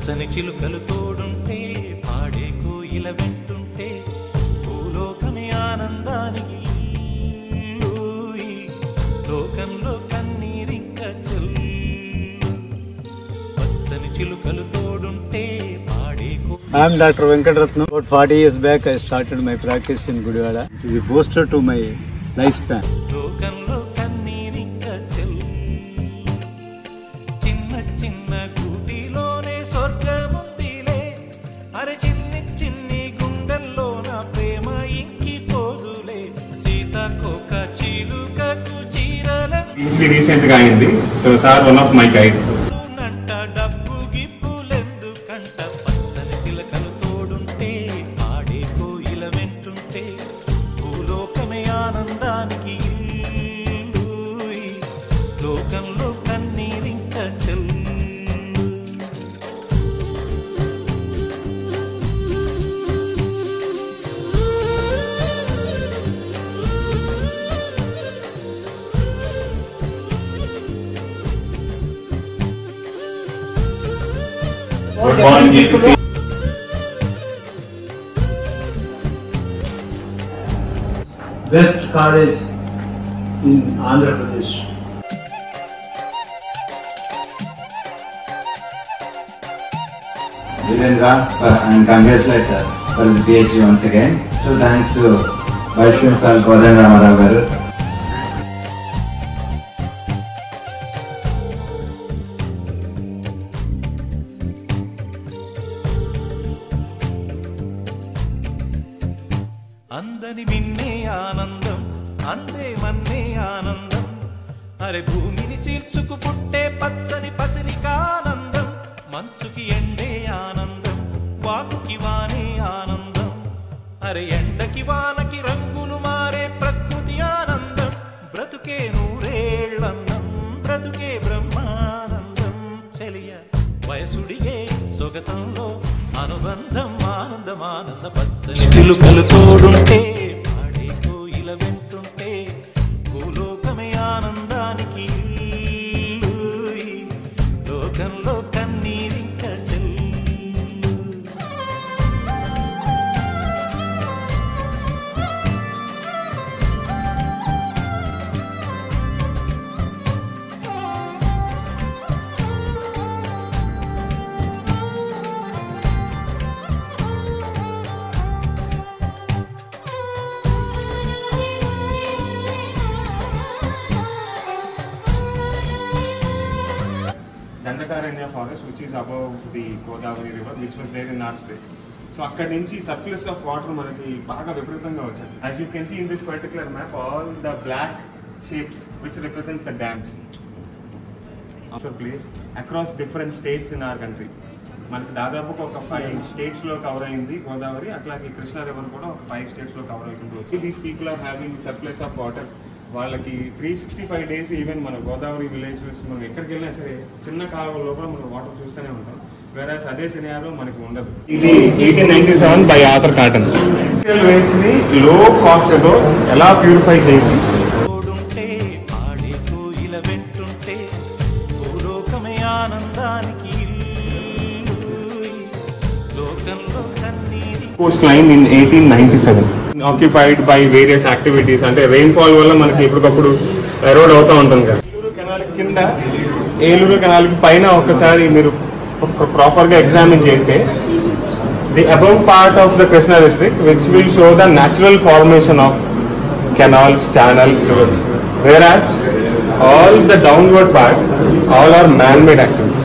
పచ్చని చిలుకలు తోడుంటే పాడే కోయిల వెంటుంటే భూలోకమే ఆనందానికి ఊయి. లోకంలో కన్నీరింక చెల్లు పచ్చని చిలుకలు తోడుంటే పాడే కో I am Dr. Venkatratnam. About 40 years back, I started my practice in Gudivada. It is a booster to my lifespan. లోకంలో కన్నీరింక చెల్లు చిన్న చిన్న గూటిలోనే స్వర్గముందిలే అరే చిన్ని చిన్ని గుండెల్లో నా ప్రేమ ఇంకిపోదులే సీతకోక చిలుకకు చీరల పీహెచ్డీ రీసెంట్ గా అయింది so sir one of my guide నంట డబ్బు గిప్పులెందుకంట పచ్చని చిలకలు తోడుంటే ఆడే కోయిల వెంటుంటే భూలోకమే ఆనందానికి ఇల్లూయి. లోకంలో కన్నీరింక చెల్లు football G Best college in Andhra Pradesh. Virendra uh, and congratulate uh, for his PhD once again. So thanks to Vice Principal Kodan Ramarao garu. అందని మిన్నే ఆనందం అందే మన్నే ఆనందం అరే భూమిని చీల్చుకు పుట్టే పచ్చని పసిరికానందం మంచుకి ఎండే ఆనందం వాకుకి వానే ఆనందం అరే ఎండకి వానకి రంగులు మారే ప్రకృతి ఆనందం బ్రతుకే నూరేళ్ళందం బ్రతుకే బ్రహ్మానందం చెలియ వయసుడిగే సొగతంలో అనుబంధం ఆనందం ఆనంద పచ్చని చిలుకలు తోడుంటే పాడే కోయిల వెంటుంటే భూలోకమే ఆనందానికి ఇల్లూయి. లోకంలో కన్నీరింక చెల్లు Dandakaranya forest which is above the Godavari river which was there in our state so అక్కడ నుంచి సర్ప్లస్ ఆఫ్ వాటర్ మనకి బాగా విపరీతంగా వచ్చేది as you can see in this particular map all the black shapes which represents the dams place across different states in our country మనకి దాదాపు ఒక five states లో కవర్ అయింది గోదావరి అట్లాగే కృష్ణా రివర్ కూడా ఒక ఫైవ్ స్టేట్స్ లో కవర్ అవుతుంది వచ్చి these people are having surplus of water వాళ్ళకి three sixty five days even మన గోదావరి విలేజెస్ మనం ఎక్కడికి వెళ్ళినా సరే చిన్న కాలువ లోపల మనం వాటర్ చూస్తూనే ఉంటాం వేరే అదే సినియాలో మనకి ఉండదు ఇది eighteen ninety seven by Arthur Cotton వేస్ట్ ని లో కాస్ట్ తో ఎలా ప్యూరిఫై చేసి తోడుంటే పాడే కోయిల వెంటుంటే భూలోకమే ఆనందానికి ఇల్లూయి. లోకంలో కన్నీరి coastline in 1897 occupied by various activities అంటే రెయిన్ ఫాల్ వల్ల మనకి ఇప్పటికప్పుడు ఎరోడ్ అవుతూ ఉంటుంది కదా ఏలూరు కెనాల్ కింద ఏలూరు కెనాల్ పైన ఒకసారి మీరు ప్రాపర్ గా ఎగ్జామిన్ చేస్తే the above part of the Krishna district which will show the natural formation of canals channels rivers where all the downward part all are man made activities